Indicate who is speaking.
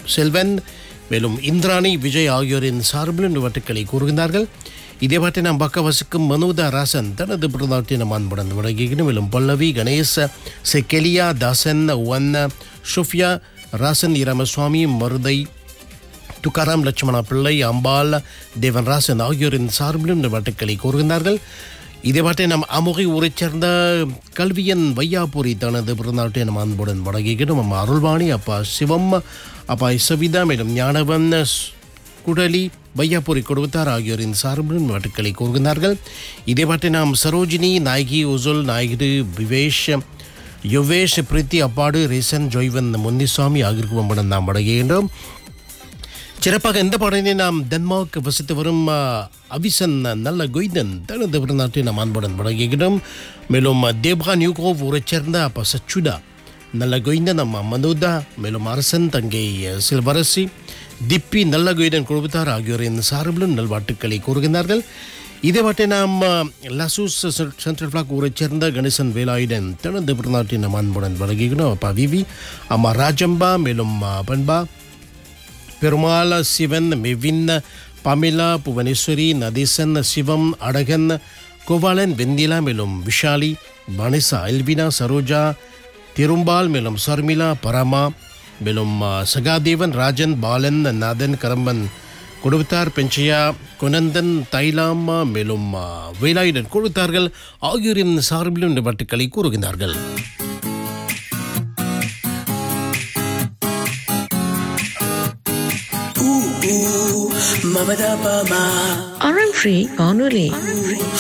Speaker 1: செல்வன் மேலும் இந்திராணி விஜய் ஆகியோரின் சார்பில் இந்த வட்டுக்களை கூறுகின்றார்கள் இதே பாட்டை நாம் பக்க வசிக்கும் மனோதா ராசன் தனது பிறந்தாட்டின அன்புடன் வழங்குகிறோம் மேலும் பல்லவி கணேஷ் செக்கெலியா தாசன் ஒன் ஷுஃபியா ராசன் இரமசுவாமி மருதை துக்காராம் லட்சுமணா பிள்ளை அம்பாள் தேவன்ராசன் ஆகியோரின் சார்பிலும் இந்த வட்டுக்களை கூறுகின்றார்கள் இதே பாட்டை நம் அமுகை ஊரைச் சேர்ந்த கல்வியன் வையாபுரி தனது பிறந்தாட்டை நம் அன்புடன் வழங்குகிறோம் அம்மா அருள்வாணி அப்பா சிவம் அப்பா இசவிதா மேலும் ஞானவன் குடலி வையாபுரி கொடுத்தார் ஆகியோரின் சார்பிலும் வட்டுக்களை கூறுகின்றார்கள் இதே பாட்டை நாம் சரோஜினி நாயகி உசுல் நாயகிடு விவேஷ் யுவேஷ் பிரீத்தி அப்பாடு ரேசன் ஜொய்வன் முன்னிசாமி ஆகியோருக்கும் நாம் வழங்குகின்றோம் சிறப்பாக இந்த பாடலை நாம் டென்மார்க் வசித்து வரும் ஆ, அவிசன் நல்ல கொய்தன் தனது பிறநாட்டை நாம் அன்புடன் வழங்குகிறோம் மேலும் தேபா நியூகோவ் ஊரைச் சேர்ந்த அப்பா சச்சுடா நல்ல கொய்தன் நம்ம மனோதா மேலும் அரசன் தங்கை சில்வரசி திப்பி நல்ல கொய்தன் குழுத்தார் ஆகியோரின் சார்பிலும் நல்வாழ்த்துக்களை கூறுகின்றார்கள் இதே வாட்டை நாம் ஆ, லசூஸ் செ- சென்ட்ரல் பிளாக் ஊரைச் சேர்ந்த கணேசன் வேலாயுடன் தனது பிறநாட்டை நாம் அன்புடன் வழங்குகிறோம் அப்பா விவி அம்மா ராஜம்பா மேலும் ஆ, பண்பா பெருமாள் சிவன் மெவின் பமிலா புவனேஸ்வரி நதீசன் சிவம் அடகன் கோபாலன் வெந்திலா மேலும் விஷாலி வனிசா எல்வினா சரோஜா திரும்பால் மேலும் சர்மிளா பரமா மேலும் ஆ, சகாதேவன் ராஜன் பாலன் நாதன் கரம்பன் கொடுத்தார் பெஞ்சையா குனந்தன் தைலாமா மேலும் ஆ, வேலாயுடன் கொடுத்தார்கள் ஆகியோரின் சார்பிலும் இந்த வட்டுக்களை கூறுகின்றார்கள்
Speaker 2: Mama da ba ma.
Speaker 3: RM3 வானொலி